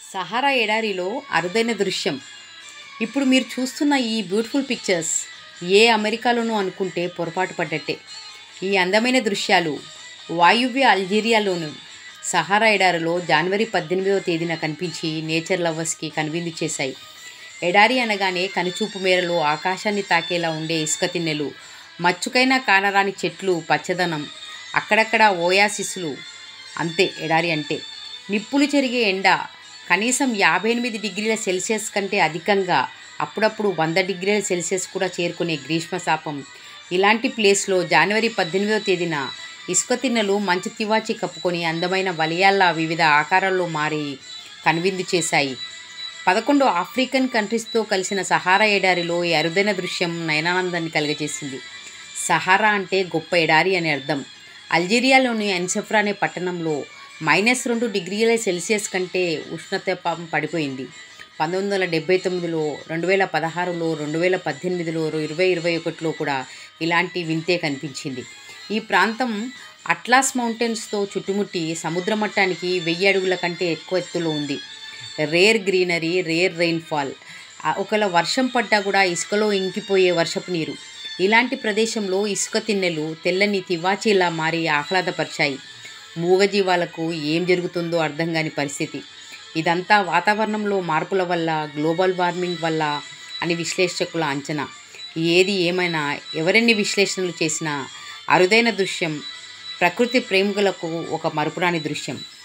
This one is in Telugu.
సహారా ఎడారిలో అరుదైన దృశ్యం ఇప్పుడు మీరు చూస్తున్న ఈ బ్యూటిఫుల్ పిక్చర్స్ ఏ అమెరికాలోనూ అనుకుంటే పొరపాటు పడ్డట్టే ఈ అందమైన దృశ్యాలు వాయువ్య అల్జీరియాలోని సహారా ఎడారిలో జనవరి పద్దెనిమిదవ తేదీన కనిపించి నేచర్ లవర్స్కి కనువిందు చేశాయి ఎడారి అనగానే కనుచూపు మేరలో ఆకాశాన్ని తాకేలా ఉండే ఇసుక తిన్నెలు మచ్చుకైన కానరాని చెట్లు పచ్చదనం అక్కడక్కడ ఓయాసిస్లు అంతే ఎడారి అంటే నిప్పులు చెరిగే ఎండ కనీసం యాభై ఎనిమిది డిగ్రీల సెల్సియస్ కంటే అధికంగా అప్పుడప్పుడు వంద డిగ్రీల సెల్సియస్ కూడా చేరుకునే గ్రీష్మ శాపం ఇలాంటి ప్లేస్లో జనవరి పద్దెనిమిదవ తేదీన ఇసుక తిన్నెలు మంచు తివాచి కప్పుకొని అందమైన వలయాల్లా వివిధ ఆకారాల్లో మారి కనువిందు చేశాయి పదకొండు ఆఫ్రికన్ కంట్రీస్తో కలిసిన సహారా ఎడారిలో ఈ అరుదైన దృశ్యం నయనానందాన్ని కలుగజేసింది సహారా అంటే గొప్ప ఎడారి అని అర్థం అల్జీరియాలోని అన్సెఫ్రా అనే పట్టణంలో మైనస్ రెండు డిగ్రీల సెల్సియస్ కంటే ఉష్ణతాపం పడిపోయింది పంతొమ్మిది వందల డెబ్బై తొమ్మిదిలో రెండు వేల పదహారులో రెండు వేల పద్దెనిమిదిలో ఇరవై ఇరవై ఒకటిలో కూడా ఇలాంటి వింతే కనిపించింది ఈ ప్రాంతం అట్లాస్ మౌంటైన్స్తో చుట్టుముట్టి సముద్ర మట్టానికి వెయ్యి అడుగుల కంటే ఎక్కువ ఎత్తులో ఉంది రేర్ గ్రీనరీ రేర్ రెయిన్ఫాల్ ఒకవేళ వర్షం పడ్డా కూడా ఇసుకలో ఇంకిపోయే వర్షపు నీరు ఇలాంటి ప్రదేశంలో ఇసుక తిన్నెలు తెల్లని తివాచీలా మారి ఆహ్లాదపరిచాయి మూగజీవాలకు ఏం జరుగుతుందో అర్థం కాని పరిస్థితి ఇదంతా వాతావరణంలో మార్పుల వల్ల గ్లోబల్ వార్మింగ్ వల్ల అని విశ్లేషకుల అంచనా ఏది ఏమైనా ఎవరెన్ని విశ్లేషణలు చేసినా అరుదైన దృశ్యం ప్రకృతి ప్రేమికులకు ఒక మరుపురాని దృశ్యం